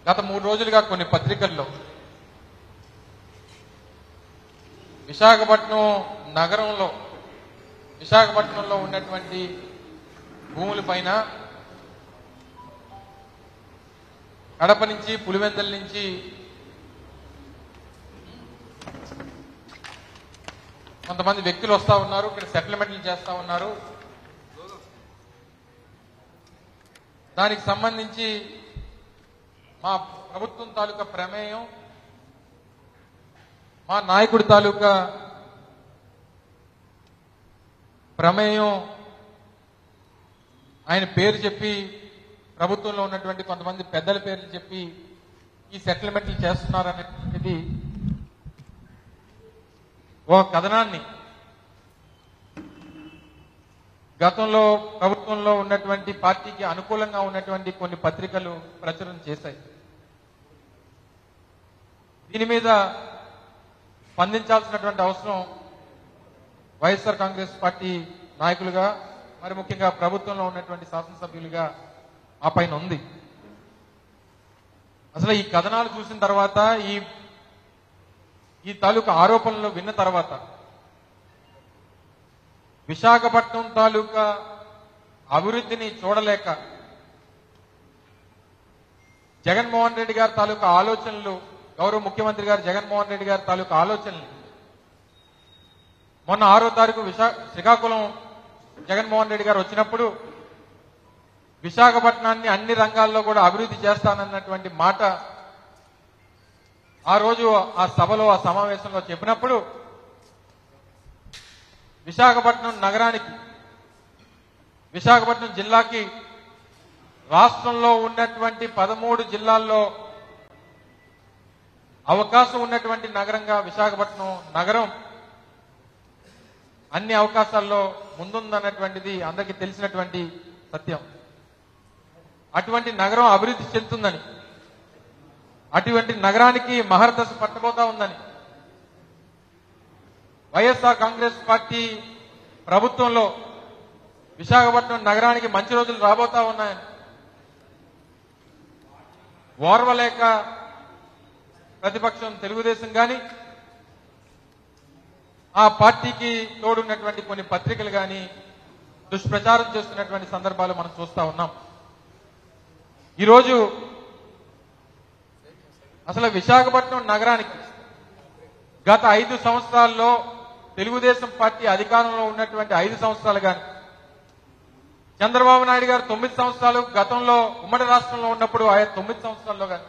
గత మూడు రోజులుగా కొన్ని పత్రికల్లో విశాఖపట్నం నగరంలో విశాఖపట్నంలో ఉన్నటువంటి భూములపైన కడప నుంచి పులివెందల నుంచి కొంతమంది వ్యక్తులు వస్తా ఉన్నారు ఇక్కడ సెటిల్మెంట్లు చేస్తా ఉన్నారు దానికి సంబంధించి మా ప్రభుత్వం తాలూకా ప్రమేయం మా నాయకుడి తాలూకా ప్రమేయం ఆయన పేరు చెప్పి ప్రభుత్వంలో ఉన్నటువంటి కొంతమంది పెద్దల పేర్లు చెప్పి ఈ సెటిల్మెంట్లు చేస్తున్నారనేది ఒక కథనాన్ని గతంలో ప్రభుత్వంలో ఉన్నటువంటి పార్టీకి అనుకూలంగా ఉన్నటువంటి కొన్ని పత్రికలు ప్రచురణ చేశాయి దీని మీద స్పందించాల్సినటువంటి అవసరం వైఎస్ఆర్ కాంగ్రెస్ పార్టీ నాయకులుగా మరి ముఖ్యంగా ప్రభుత్వంలో ఉన్నటువంటి శాసనసభ్యులుగా ఆ పైన ఉంది అసలు ఈ కథనాలు చూసిన తర్వాత ఈ ఈ తాలూకా ఆరోపణలు విన్న తర్వాత విశాఖపట్నం తాలూకా అభివృద్ధిని చూడలేక జగన్మోహన్ రెడ్డి గారి తాలూకా ఆలోచనలు గౌరవ ముఖ్యమంత్రి గారు జగన్మోహన్ రెడ్డి గారి తాలూకా ఆలోచనలు మొన్న ఆరో తారీఖు విశా శ్రీకాకుళం జగన్మోహన్ రెడ్డి గారు వచ్చినప్పుడు విశాఖపట్నాన్ని అన్ని రంగాల్లో కూడా అభివృద్ధి చేస్తానన్నటువంటి మాట ఆ రోజు ఆ సభలో ఆ సమావేశంలో చెప్పినప్పుడు విశాఖపట్నం నగరానికి విశాఖపట్నం జిల్లాకి రాష్ట్రంలో ఉన్నటువంటి పదమూడు జిల్లాల్లో అవకాశం ఉన్నటువంటి నగరంగా విశాఖపట్నం నగరం అన్ని అవకాశాల్లో ముందుందన్నటువంటిది అందరికీ తెలిసినటువంటి సత్యం అటువంటి నగరం అభివృద్ధి చెందుతుందని అటువంటి నగరానికి మహర్దశ పట్టబోతా ఉందని వైఎస్ఆర్ కాంగ్రెస్ పార్టీ ప్రభుత్వంలో విశాఖపట్నం నగరానికి మంచి రోజులు రాబోతా ఉన్నాయని ఓర్వలేక ప్రతిపక్షం తెలుగుదేశం కానీ ఆ పార్టీకి తోడున్నటువంటి కొన్ని పత్రికలు కానీ దుష్ప్రచారం చేస్తున్నటువంటి సందర్భాలు మనం చూస్తా ఉన్నాం ఈరోజు అసలు విశాఖపట్నం నగరానికి గత ఐదు సంవత్సరాల్లో తెలుగుదేశం పార్టీ అధికారంలో ఉన్నటువంటి ఐదు సంవత్సరాలు కానీ చంద్రబాబు నాయుడు గారు తొమ్మిది సంవత్సరాలు గతంలో ఉమ్మడి రాష్ట్రంలో ఉన్నప్పుడు ఆయన తొమ్మిది సంవత్సరాల్లో కానీ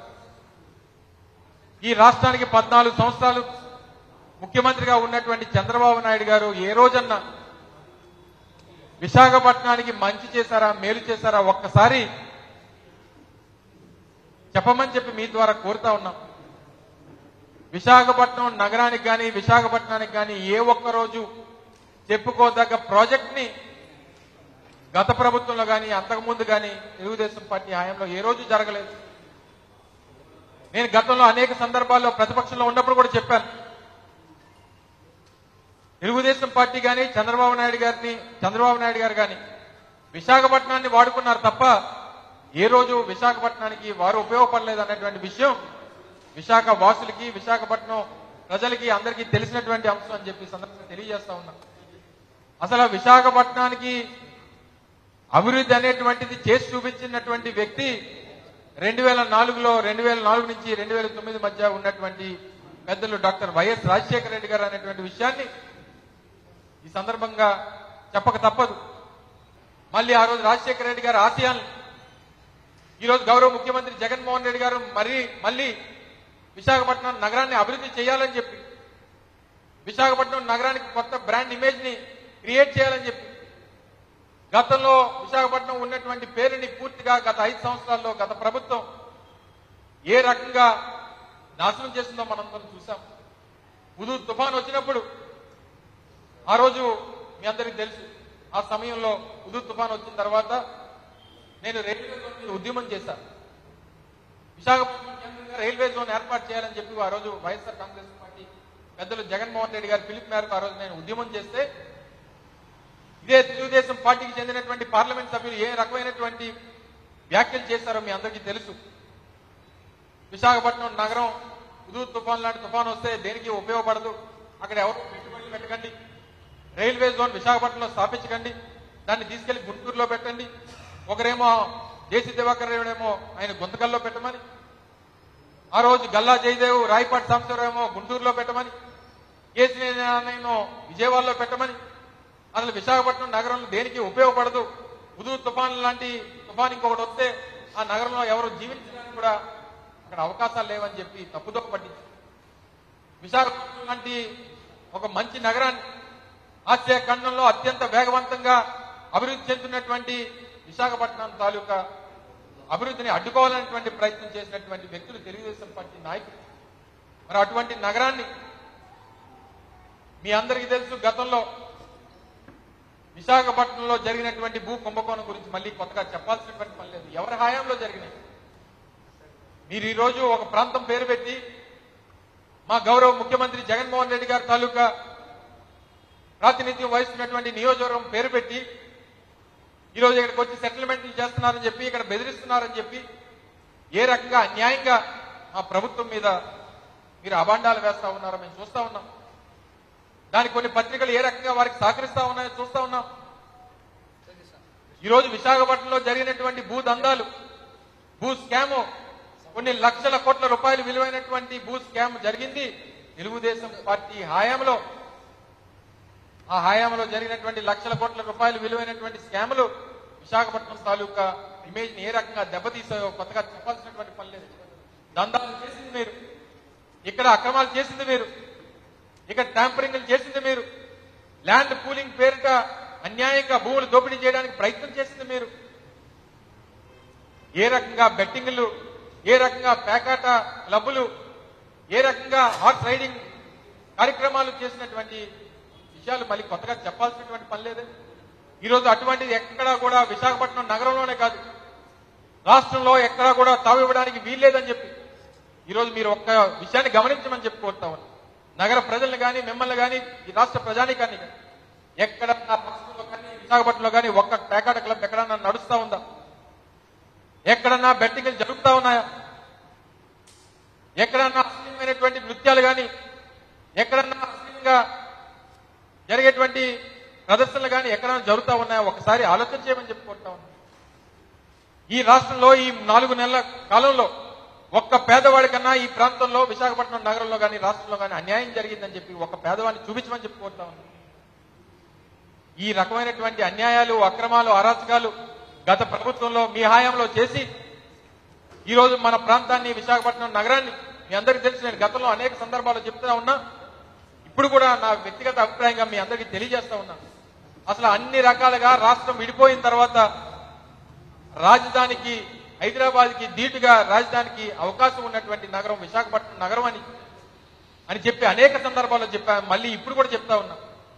ఈ రాష్ట్రానికి పద్నాలుగు సంవత్సరాలు ముఖ్యమంత్రిగా ఉన్నటువంటి చంద్రబాబు నాయుడు గారు ఏ రోజన్నా విశాఖపట్నానికి మంచి చేశారా మేలు చేశారా ఒక్కసారి చెప్పమని చెప్పి మీ ద్వారా కోరుతా ఉన్నాం విశాఖపట్నం నగరానికి కానీ విశాఖపట్నానికి కానీ ఏ ఒక్క రోజు చెప్పుకోదగ్గ ప్రాజెక్ట్ ని గత ప్రభుత్వంలో కానీ అంతకుముందు కానీ తెలుగుదేశం పార్టీ హయాంలో ఏ రోజు జరగలేదు నేను గతంలో అనేక సందర్భాల్లో ప్రతిపక్షంలో ఉన్నప్పుడు కూడా చెప్పాను తెలుగుదేశం పార్టీ కానీ చంద్రబాబు నాయుడు గారిని చంద్రబాబు నాయుడు గారు కానీ విశాఖపట్నాన్ని వాడుకున్నారు తప్ప ఏ రోజు విశాఖపట్నానికి వారు ఉపయోగపడలేదు అన్నటువంటి విషయం విశాఖ వాసులకి విశాఖపట్నం ప్రజలకి అందరికీ తెలిసినటువంటి అంశం అని చెప్పి ఈ సందర్భంగా తెలియజేస్తా ఉన్నా అసలు విశాఖపట్నానికి అభివృద్ధి అనేటువంటిది చేసి చూపించినటువంటి వ్యక్తి రెండు వేల నాలుగులో రెండు వేల నాలుగు నుంచి రెండు వేల తొమ్మిది మధ్య ఉన్నటువంటి పెద్దలు డాక్టర్ వైఎస్ రాజశేఖర రెడ్డి గారు అనేటువంటి విషయాన్ని ఈ సందర్భంగా చెప్పక తప్పదు మళ్ళీ ఆ రోజు రాజశేఖర రెడ్డి గారి ఆశయాల్ని ఈ రోజు గౌరవ ముఖ్యమంత్రి జగన్మోహన్ రెడ్డి గారు మరీ మళ్ళీ విశాఖపట్నం నగరాన్ని అభివృద్ధి చేయాలని చెప్పి విశాఖపట్నం నగరానికి కొత్త బ్రాండ్ ఇమేజ్ ని క్రియేట్ చేయాలని చెప్పి గతంలో విశాఖపట్నం ఉన్నటువంటి పేరుని పూర్తిగా గత ఐదు సంవత్సరాల్లో గత ప్రభుత్వం ఏ రకంగా నాశనం చేసిందో మనందరం చూసాం ఉదు తుఫాన్ వచ్చినప్పుడు ఆ రోజు మీ అందరికీ తెలుసు ఆ సమయంలో ఉదు తుఫాన్ వచ్చిన తర్వాత నేను రైల్వే జోన్ మీద ఉద్యమం చేశాను విశాఖపట్నం కేంద్రంగా రైల్వే జోన్ ఏర్పాటు చేయాలని చెప్పి ఆ రోజు వైఎస్ఆర్ కాంగ్రెస్ పార్టీ పెద్దలు జగన్మోహన్ రెడ్డి గారి పిలుపు మేరకు ఆ రోజు నేను ఉద్యమం చేస్తే ఇదే తెలుగుదేశం పార్టీకి చెందినటువంటి పార్లమెంట్ సభ్యులు ఏ రకమైనటువంటి వ్యాఖ్యలు చేశారో మీ అందరికీ తెలుసు విశాఖపట్నం నగరం ఉదూ తుఫాన్ లాంటి తుఫాన్ వస్తే దేనికి ఉపయోగపడదు అక్కడ ఎవరు పెట్టుబడులు పెట్టకండి రైల్వే జోన్ విశాఖపట్నంలో స్థాపించకండి దాన్ని తీసుకెళ్లి గుంటూరులో పెట్టండి ఒకరేమో జేసీ దివాకర్ ఏమో ఆయన గుంతకల్లో పెట్టమని ఆ రోజు గల్లా జయదేవ్ రాయపాటి సాంబశివరావు గుంటూరులో పెట్టమని కేసీ నారాయణ విజయవాడలో పెట్టమని అసలు విశాఖపట్నం నగరంలో దేనికి ఉపయోగపడదు ఉదు తుఫాన్ లాంటి తుఫాన్ ఇంకొకటి వస్తే ఆ నగరంలో ఎవరు జీవించడానికి కూడా అక్కడ అవకాశాలు లేవని చెప్పి తప్పుదో పట్టించారు విశాఖపట్నం లాంటి ఒక మంచి నగరాన్ని ఆసియా ఖండంలో అత్యంత వేగవంతంగా అభివృద్ధి చెందుతున్నటువంటి విశాఖపట్నం తాలూకా అభివృద్ధిని అడ్డుకోవాలనేటువంటి ప్రయత్నం చేసినటువంటి వ్యక్తులు తెలుగుదేశం పార్టీ నాయకులు మరి అటువంటి నగరాన్ని మీ అందరికీ తెలుసు గతంలో విశాఖపట్నంలో జరిగినటువంటి భూ కుంభకోణం గురించి మళ్ళీ కొత్తగా చెప్పాల్సినటువంటి పని లేదు ఎవరి హయాంలో జరిగినాయి మీరు ఈ రోజు ఒక ప్రాంతం పేరు పెట్టి మా గౌరవ ముఖ్యమంత్రి జగన్మోహన్ రెడ్డి గారి తాలూకా ప్రాతినిధ్యం వహిస్తున్నటువంటి నియోజకవర్గం పేరు పెట్టి ఈ రోజు ఇక్కడికి వచ్చి సెటిల్మెంట్లు చేస్తున్నారని చెప్పి ఇక్కడ బెదిరిస్తున్నారని చెప్పి ఏ రకంగా అన్యాయంగా మా ప్రభుత్వం మీద మీరు అబాండాలు వేస్తా ఉన్నారో మేము చూస్తా ఉన్నాం దానికి కొన్ని పత్రికలు ఏ రకంగా వారికి సహకరిస్తా ఉన్నాయో చూస్తా ఉన్నాం ఈ రోజు విశాఖపట్నంలో జరిగినటువంటి భూ దందాలు భూ స్కాము కొన్ని లక్షల కోట్ల రూపాయలు విలువైనటువంటి భూ స్కామ్ జరిగింది తెలుగుదేశం పార్టీ హయాంలో ఆ హయాంలో జరిగినటువంటి లక్షల కోట్ల రూపాయలు విలువైనటువంటి స్కాములు విశాఖపట్నం తాలూకా ఇమేజ్ ని ఏ రకంగా దెబ్బతీసాయో కొత్తగా చెప్పాల్సినటువంటి పని లేదు దందాలు చేసింది మీరు ఇక్కడ అక్రమాలు చేసింది మీరు ఇక్కడ ట్యాంపరింగ్ చేసింది మీరు ల్యాండ్ పూలింగ్ పేరిట అన్యాయంగా భూములు దోపిడీ చేయడానికి ప్రయత్నం చేసింది మీరు ఏ రకంగా బెట్టింగ్లు ఏ రకంగా పేకాట క్లబ్బులు ఏ రకంగా హార్స్ రైడింగ్ కార్యక్రమాలు చేసినటువంటి విషయాలు మళ్ళీ కొత్తగా చెప్పాల్సినటువంటి పని లేదే ఈరోజు అటువంటిది ఎక్కడా కూడా విశాఖపట్నం నగరంలోనే కాదు రాష్ట్రంలో ఎక్కడా కూడా తావివ్వడానికి వీల్లేదని చెప్పి ఈరోజు మీరు ఒక్క విషయాన్ని గమనించమని చెప్పి కోరుతా ఉన్నాను నగర ప్రజల్ని కానీ మిమ్మల్ని కానీ ఈ రాష్ట్ర ప్రజానికాన్ని కానీ ఎక్కడ రాష్ట్రంలో కానీ విశాఖపట్నంలో కానీ ఒక్క పేకాట క్లబ్ ఎక్కడన్నా నడుస్తా ఉందా ఎక్కడన్నా బెట్టింగ్లు జరుగుతా ఉన్నాయా ఎక్కడన్నా అశ్లీలమైనటువంటి నృత్యాలు కానీ ఎక్కడన్నా అశ్లీలంగా జరిగేటువంటి ప్రదర్శనలు కానీ ఎక్కడన్నా జరుగుతా ఉన్నాయా ఒకసారి ఆలోచన చేయమని చెప్పుకుంటా ఉన్నా ఈ రాష్ట్రంలో ఈ నాలుగు నెలల కాలంలో ఒక్క పేదవాడి కన్నా ఈ ప్రాంతంలో విశాఖపట్నం నగరంలో కానీ రాష్ట్రంలో కానీ అన్యాయం జరిగిందని చెప్పి ఒక పేదవాడిని చూపించమని చెప్పుకుంటా ఉన్నా ఈ రకమైనటువంటి అన్యాయాలు అక్రమాలు అరాచకాలు గత ప్రభుత్వంలో మీ హయాంలో చేసి ఈ రోజు మన ప్రాంతాన్ని విశాఖపట్నం నగరాన్ని మీ అందరికీ తెలుసు నేను గతంలో అనేక సందర్భాల్లో చెప్తూనే ఉన్నా ఇప్పుడు కూడా నా వ్యక్తిగత అభిప్రాయంగా మీ అందరికీ తెలియజేస్తా ఉన్నా అసలు అన్ని రకాలుగా రాష్ట్రం విడిపోయిన తర్వాత రాజధానికి హైదరాబాద్ కి ధీటుగా రాజధానికి అవకాశం ఉన్నటువంటి నగరం విశాఖపట్నం నగరం అని అని చెప్పి అనేక సందర్భాల్లో చెప్పా మళ్ళీ ఇప్పుడు కూడా చెప్తా ఉన్నా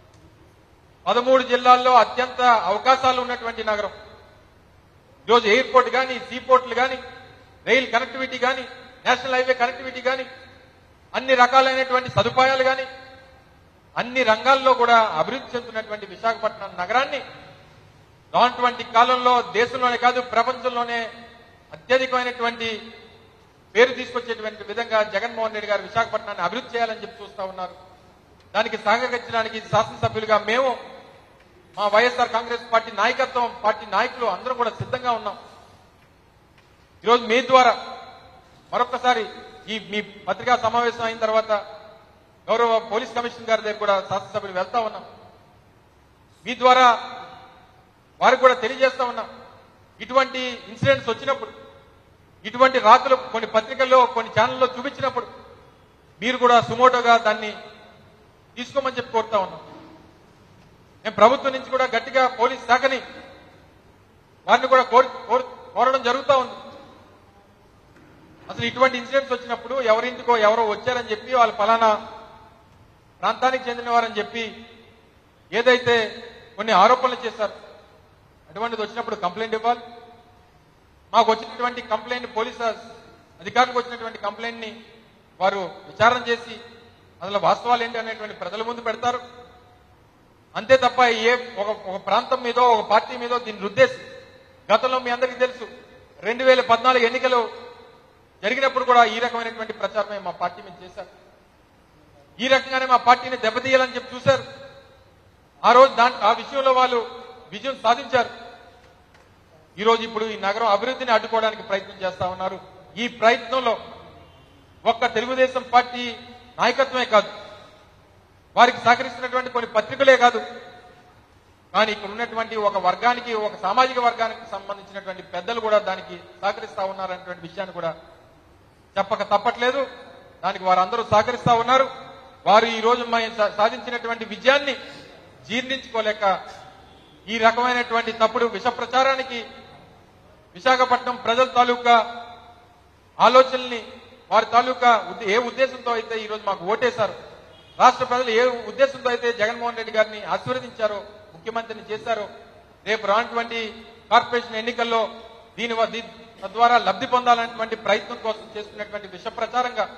పదమూడు జిల్లాల్లో అత్యంత అవకాశాలు ఉన్నటువంటి నగరం ఈరోజు ఎయిర్పోర్ట్ కానీ సీపోర్ట్లు కానీ రైల్ కనెక్టివిటీ కానీ నేషనల్ హైవే కనెక్టివిటీ కానీ అన్ని రకాలైనటువంటి సదుపాయాలు కానీ అన్ని రంగాల్లో కూడా అభివృద్ధి చెందుతున్నటువంటి విశాఖపట్నం నగరాన్ని రానటువంటి కాలంలో దేశంలోనే కాదు ప్రపంచంలోనే అత్యధికమైనటువంటి పేరు తీసుకొచ్చేటువంటి విధంగా జగన్మోహన్ రెడ్డి గారు విశాఖపట్నాన్ని అభివృద్ధి చేయాలని చెప్పి చూస్తా ఉన్నారు దానికి సహకరించడానికి శాసనసభ్యులుగా మేము మా వైఎస్ఆర్ కాంగ్రెస్ పార్టీ నాయకత్వం పార్టీ నాయకులు అందరూ కూడా సిద్ధంగా ఉన్నాం ఈరోజు మీ ద్వారా మరొకసారి ఈ మీ పత్రికా సమావేశం అయిన తర్వాత గౌరవ పోలీస్ కమిషనర్ గారి దగ్గర కూడా శాసనసభ్యులు వెళ్తా ఉన్నాం మీ ద్వారా వారికి కూడా తెలియజేస్తా ఉన్నాం ఇటువంటి ఇన్సిడెంట్స్ వచ్చినప్పుడు ఇటువంటి రాతలు కొన్ని పత్రికల్లో కొన్ని ఛానల్లో చూపించినప్పుడు మీరు కూడా సుమోటోగా దాన్ని తీసుకోమని చెప్పి కోరుతా ఉన్నాం నేను ప్రభుత్వం నుంచి కూడా గట్టిగా పోలీస్ శాఖని వారిని కూడా కోరి కోరు- కోరడం జరుగుతూ ఉంది అసలు ఇటువంటి ఇన్సిడెంట్స్ వచ్చినప్పుడు ఎవరింటికో ఎవరో వచ్చారని చెప్పి వాళ్ళు ఫలానా ప్రాంతానికి చెందిన వారని చెప్పి ఏదైతే కొన్ని ఆరోపణలు చేశారు అటువంటిది వచ్చినప్పుడు కంప్లైంట్ ఇవ్వాలి మాకు వచ్చినటువంటి కంప్లైంట్ పోలీస్ అధికారులకు వచ్చినటువంటి కంప్లైంట్ ని వారు విచారణ చేసి అసలు వాస్తవాలు ఏంటి అనేటువంటి ప్రజల ముందు పెడతారు అంతే తప్ప ఏ ఒక ఒక ప్రాంతం మీదో ఒక పార్టీ మీదో దీన్ని రుద్దేసి గతంలో మీ అందరికీ తెలుసు రెండు వేల పద్నాలుగు ఎన్నికలు జరిగినప్పుడు కూడా ఈ రకమైనటువంటి ప్రచారమే మా పార్టీ మీద చేశారు ఈ రకంగానే మా పార్టీని దెబ్బతీయాలని చెప్పి చూశారు ఆ రోజు దాంట్ ఆ విషయంలో వాళ్ళు విజయం సాధించారు ఈ రోజు ఇప్పుడు ఈ నగరం అభివృద్ధిని అడ్డుకోవడానికి ప్రయత్నం చేస్తా ఉన్నారు ఈ ప్రయత్నంలో ఒక్క తెలుగుదేశం పార్టీ నాయకత్వమే కాదు వారికి సహకరిస్తున్నటువంటి కొన్ని పత్రికలే కాదు కానీ ఇక్కడ ఉన్నటువంటి ఒక వర్గానికి ఒక సామాజిక వర్గానికి సంబంధించినటువంటి పెద్దలు కూడా దానికి సహకరిస్తా ఉన్నారనేటువంటి విషయాన్ని కూడా చెప్పక తప్పట్లేదు దానికి వారందరూ సహకరిస్తా ఉన్నారు వారు ఈ రోజు మేము సా- సాధించినటువంటి విజయాన్ని జీర్ణించుకోలేక ఈ రకమైనటువంటి తప్పుడు విష ప్రచారానికి విశాఖపట్నం ప్రజల తాలూకా ఆలోచనల్ని వారి తాలూకా ఉద్ద- ఏ ఉద్దేశంతో అయితే ఈ రోజు మాకు ఓటేశారు రాష్ట్ర ప్రజలు ఏ ఉద్దేశంతో అయితే జగన్మోహన్ రెడ్డి గారిని ఆశీర్వదించారో ముఖ్యమంత్రిని చేశారో రేపు రానటువంటి కార్పొరేషన్ ఎన్నికల్లో దీని వ- దీ- తద్వారా లబ్ధి పొందాలనేటువంటి ప్రయత్నం కోసం చేస్తున్నటువంటి విష ప్రచారంగా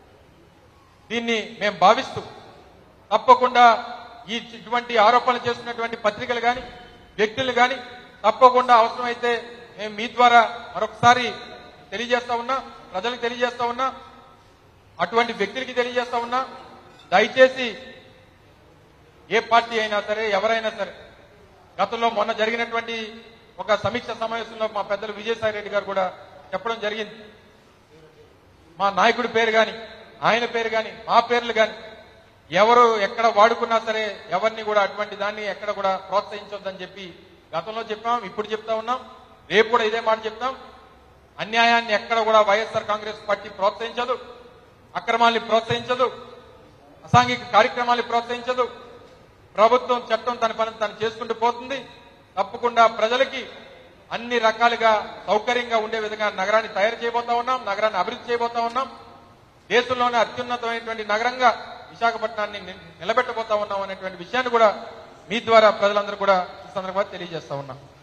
దీన్ని మేము భావిస్తూ తప్పకుండా ఈ ఇటువంటి ఆరోపణలు చేస్తున్నటువంటి పత్రికలు కానీ వ్యక్తులు కానీ తప్పకుండా అవసరమైతే మేము మీ ద్వారా మరొకసారి తెలియజేస్తా ఉన్నా ప్రజలకు తెలియజేస్తా ఉన్నా అటువంటి వ్యక్తులకి తెలియజేస్తా ఉన్నా దయచేసి ఏ పార్టీ అయినా సరే ఎవరైనా సరే గతంలో మొన్న జరిగినటువంటి ఒక సమీక్ష సమావేశంలో మా పెద్దలు విజయసాయి రెడ్డి గారు కూడా చెప్పడం జరిగింది మా నాయకుడి పేరు గాని ఆయన పేరు గాని మా పేర్లు గాని ఎవరు ఎక్కడ వాడుకున్నా సరే ఎవరిని కూడా అటువంటి దాన్ని ఎక్కడ కూడా ప్రోత్సహించొద్దని చెప్పి గతంలో చెప్పాం ఇప్పుడు చెప్తా ఉన్నాం రేపు కూడా ఇదే మాట చెప్తాం అన్యాయాన్ని ఎక్కడ కూడా వైఎస్ఆర్ కాంగ్రెస్ పార్టీ ప్రోత్సహించదు అక్రమాల్ని ప్రోత్సహించదు అసాంఘిక కార్యక్రమాల్ని ప్రోత్సహించదు ప్రభుత్వం చట్టం తన పని తను చేసుకుంటూ పోతుంది తప్పకుండా ప్రజలకి అన్ని రకాలుగా సౌకర్యంగా ఉండే విధంగా నగరాన్ని తయారు చేయబోతా ఉన్నాం నగరాన్ని అభివృద్ధి చేయబోతా ఉన్నాం దేశంలోనే అత్యున్నతమైనటువంటి నగరంగా విశాఖపట్నాన్ని ని- నిలబెట్టబోతా ఉన్నాం అనేటువంటి విషయాన్ని కూడా మీ ద్వారా ప్రజలందరూ కూడా ఈ సందర్భంగా తెలియజేస్తా ఉన్నాం